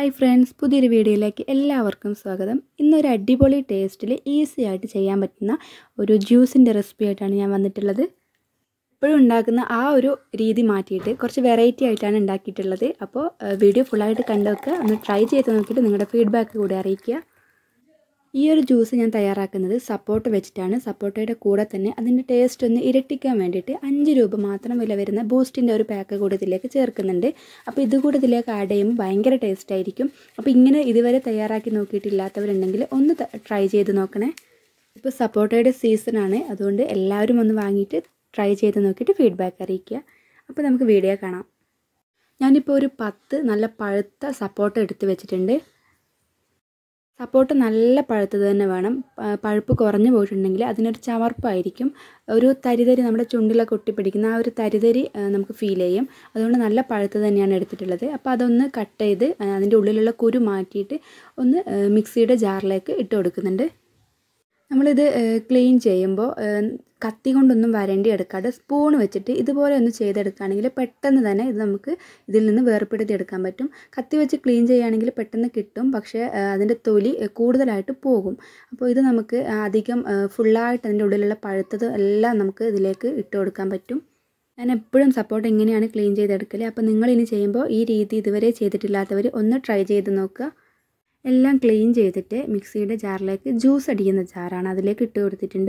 hi friends പുതിയൊരു വീഡിയോയിലേക്ക് എല്ലാവർക്കും സ്വാഗതം ഇന്നൊരു അടിപൊളി ടേസ്റ്റിൽ ഈസി ആയിട്ട് ചെയ്യാൻ പറ്റുന്ന ഒരു ജ്യൂസിൻ്റെ റെസിപ്പി ആയിട്ടാണ് ഞാൻ വന്നിട്ടുള്ളത് എപ്പോഴും ഉണ്ടാക്കുന്ന ആ ഒരു രീതി മാറ്റിയിട്ട് കുറച്ച് വെറൈറ്റി ആയിട്ടാണ് ഉണ്ടാക്കിയിട്ടുള്ളത് അപ്പോൾ വീഡിയോ ഫുള്ളായിട്ട് കണ്ടു വെക്കുക ഒന്ന് ട്രൈ ചെയ്ത് നോക്കിയിട്ട് നിങ്ങളുടെ ഫീഡ്ബാക്ക് കൂടി അറിയിക്കുക ഈ ഒരു ജ്യൂസ് ഞാൻ തയ്യാറാക്കുന്നത് സപ്പോർട്ട് വെച്ചിട്ടാണ് സപ്പോർട്ടയുടെ കൂടെ തന്നെ അതിൻ്റെ ടേസ്റ്റ് ഒന്ന് ഇരട്ടിക്കാൻ വേണ്ടിയിട്ട് അഞ്ച് രൂപ മാത്രം വില വരുന്ന ബൂസ്റ്റിൻ്റെ ഒരു പാക്ക് കൂടി ഇതിലേക്ക് ചേർക്കുന്നുണ്ട് അപ്പോൾ ഇത് കൂടി ഇതിലേക്ക് ആഡ് ചെയ്യുമ്പോൾ ഭയങ്കര ടേസ്റ്റ് ആയിരിക്കും അപ്പോൾ ഇങ്ങനെ ഇതുവരെ തയ്യാറാക്കി നോക്കിയിട്ടില്ലാത്തവരുണ്ടെങ്കിൽ ഒന്ന് ട്രൈ ചെയ്ത് നോക്കണേ ഇപ്പോൾ സപ്പോർട്ടയുടെ സീസണാണ് അതുകൊണ്ട് എല്ലാവരും ഒന്ന് വാങ്ങിയിട്ട് ട്രൈ ചെയ്ത് നോക്കിയിട്ട് ഫീഡ്ബാക്ക് അറിയിക്കുക അപ്പോൾ നമുക്ക് വീഡിയോ കാണാം ഞാനിപ്പോൾ ഒരു പത്ത് നല്ല പഴുത്ത സപ്പോർട്ട് എടുത്ത് വെച്ചിട്ടുണ്ട് സപ്പോർട്ട് നല്ല പഴുത്തത് തന്നെ വേണം പഴുപ്പ് കുറഞ്ഞു പോയിട്ടുണ്ടെങ്കിൽ അതിനൊരു ചവർപ്പായിരിക്കും ഒരു തരിതരി നമ്മുടെ ചുണ്ടിലൊക്കെ ഒട്ടിപ്പിടിക്കുന്ന ആ ഒരു തരിതരി നമുക്ക് ഫീൽ ചെയ്യും അതുകൊണ്ട് നല്ല പഴുത്തത് തന്നെയാണ് എടുത്തിട്ടുള്ളത് അപ്പോൾ അതൊന്ന് കട്ട് ചെയ്ത് അതിൻ്റെ ഉള്ളിലുള്ള കുരു മാറ്റിയിട്ട് ഒന്ന് മിക്സിയുടെ ജാറിലേക്ക് ഇട്ട് കൊടുക്കുന്നുണ്ട് നമ്മളിത് ക്ലീൻ ചെയ്യുമ്പോൾ കത്തി കൊണ്ടൊന്നും വരണ്ടി എടുക്കാതെ സ്പൂൺ വെച്ചിട്ട് ഇതുപോലെ ഒന്ന് ചെയ്തെടുക്കുകയാണെങ്കിൽ പെട്ടെന്ന് തന്നെ ഇത് നമുക്ക് ഇതിൽ നിന്ന് വേർപ്പെടുത്തി എടുക്കാൻ പറ്റും കത്തി വെച്ച് ക്ലീൻ ചെയ്യുകയാണെങ്കിൽ പെട്ടെന്ന് കിട്ടും പക്ഷേ അതിൻ്റെ തൊലി കൂടുതലായിട്ട് പോകും അപ്പോൾ ഇത് നമുക്ക് അധികം ഫുള്ളായിട്ട് അതിൻ്റെ ഉള്ളിലുള്ള പഴുത്തത് എല്ലാം നമുക്ക് ഇതിലേക്ക് ഇട്ട് കൊടുക്കാൻ പറ്റും ഞാൻ എപ്പോഴും സപ്പോർട്ട് എങ്ങനെയാണ് ക്ലീൻ ചെയ്തെടുക്കൽ അപ്പോൾ നിങ്ങളിനി ചെയ്യുമ്പോൾ ഈ രീതി ഇതുവരെ ചെയ്തിട്ടില്ലാത്തവർ ഒന്ന് ട്രൈ ചെയ്ത് നോക്കുക എല്ലാം ക്ലീൻ ചെയ്തിട്ട് മിക്സിയുടെ ജാറിലേക്ക് ജ്യൂസ് അടിക്കുന്ന ജാറാണ് അതിലേക്ക് ഇട്ട് കൊടുത്തിട്ടുണ്ട്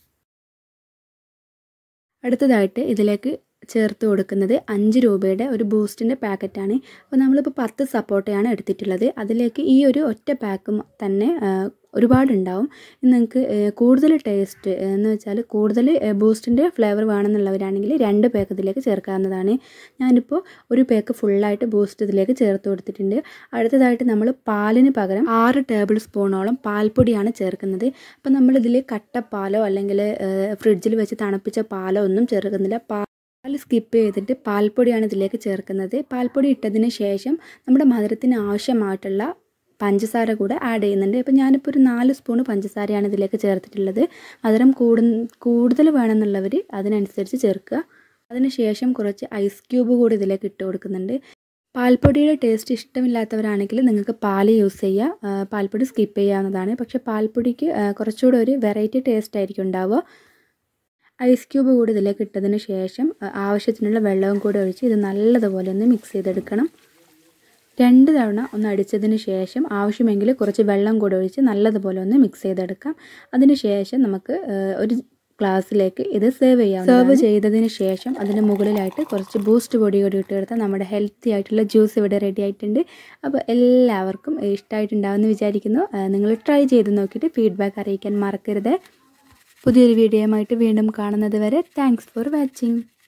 അടുത്തതായിട്ട് ഇതിലേക്ക് ചേർത്ത് കൊടുക്കുന്നത് അഞ്ച് രൂപയുടെ ഒരു ബൂസ്റ്റിൻ്റെ പാക്കറ്റാണ് അപ്പോൾ നമ്മളിപ്പോൾ പത്ത് സപ്പോർട്ടയാണ് എടുത്തിട്ടുള്ളത് അതിലേക്ക് ഈ ഒരു ഒറ്റ പാക്ക് തന്നെ ഒരുപാടുണ്ടാവും നിങ്ങൾക്ക് കൂടുതൽ ടേസ്റ്റ് എന്ന് വെച്ചാൽ കൂടുതൽ ബൂസ്റ്റിൻ്റെ ഫ്ലേവർ വേണമെന്നുള്ളവരാണെങ്കിൽ രണ്ട് പാക്ക് ഇതിലേക്ക് ചേർക്കാവുന്നതാണ് ഞാനിപ്പോൾ ഒരു പാക്ക് ഫുള്ളായിട്ട് ബൂസ്റ്റ് ഇതിലേക്ക് ചേർത്ത് കൊടുത്തിട്ടുണ്ട് അടുത്തതായിട്ട് നമ്മൾ പാലിന് പകരം ആറ് ടേബിൾ സ്പൂണോളം പാൽപ്പൊടിയാണ് ചേർക്കുന്നത് അപ്പോൾ നമ്മളിതിൽ കട്ടപ്പാലോ അല്ലെങ്കിൽ ഫ്രിഡ്ജിൽ വെച്ച് തണുപ്പിച്ച പാലോ ഒന്നും ചേർക്കുന്നില്ല പാൽ സ്കിപ്പ് ചെയ്തിട്ട് പാൽപ്പൊടിയാണ് ഇതിലേക്ക് ചേർക്കുന്നത് പാൽപ്പൊടി ഇട്ടതിന് ശേഷം നമ്മുടെ മധുരത്തിന് ആവശ്യമായിട്ടുള്ള പഞ്ചസാര കൂടെ ആഡ് ചെയ്യുന്നുണ്ട് ഇപ്പോൾ ഞാനിപ്പോൾ ഒരു നാല് സ്പൂൺ പഞ്ചസാരയാണ് ഇതിലേക്ക് ചേർത്തിട്ടുള്ളത് മധുരം കൂടു കൂടുതൽ വേണമെന്നുള്ളവർ അതിനനുസരിച്ച് ചേർക്കുക അതിനുശേഷം കുറച്ച് ഐസ് ക്യൂബ് കൂടി ഇതിലേക്ക് ഇട്ട് കൊടുക്കുന്നുണ്ട് പാൽപ്പൊടിയുടെ ടേസ്റ്റ് ഇഷ്ടമില്ലാത്തവരാണെങ്കിൽ നിങ്ങൾക്ക് പാൽ യൂസ് ചെയ്യുക പാൽപ്പൊടി സ്കിപ്പ് ചെയ്യാവുന്നതാണ് പക്ഷേ പാൽപ്പൊടിക്ക് കുറച്ചുകൂടെ ഒരു വെറൈറ്റി ടേസ്റ്റ് ആയിരിക്കും ഉണ്ടാവുക ഐസ് ക്യൂബ് കൂടി ഇതിലേക്ക് ഇട്ടതിന് ശേഷം ആവശ്യത്തിനുള്ള വെള്ളവും കൂടി ഒഴിച്ച് ഇത് നല്ലതുപോലെ ഒന്ന് മിക്സ് ചെയ്തെടുക്കണം രണ്ട് തവണ ഒന്ന് അടിച്ചതിന് ശേഷം ആവശ്യമെങ്കിൽ കുറച്ച് വെള്ളം കൂടി ഒഴിച്ച് നല്ലതുപോലെ ഒന്ന് മിക്സ് ചെയ്തെടുക്കാം അതിന് ശേഷം നമുക്ക് ഒരു ഗ്ലാസ്സിലേക്ക് ഇത് സെർവ് ചെയ്യാം സെർവ് ചെയ്തതിന് ശേഷം അതിന് മുകളിലായിട്ട് കുറച്ച് ബൂസ്റ്റ് പൊടി കൂടി ഇട്ട് കൊടുത്താൽ നമ്മുടെ ഹെൽത്തി ആയിട്ടുള്ള ജ്യൂസ് ഇവിടെ റെഡി ആയിട്ടുണ്ട് അപ്പോൾ എല്ലാവർക്കും ഇഷ്ടമായിട്ടുണ്ടാവുമെന്ന് വിചാരിക്കുന്നു നിങ്ങൾ ട്രൈ ചെയ്ത് നോക്കിയിട്ട് ഫീഡ്ബാക്ക് അറിയിക്കാൻ മറക്കരുത് പുതിയൊരു വീഡിയോയുമായിട്ട് വീണ്ടും കാണുന്നത് വരെ താങ്ക്സ് ഫോർ വാച്ചിങ്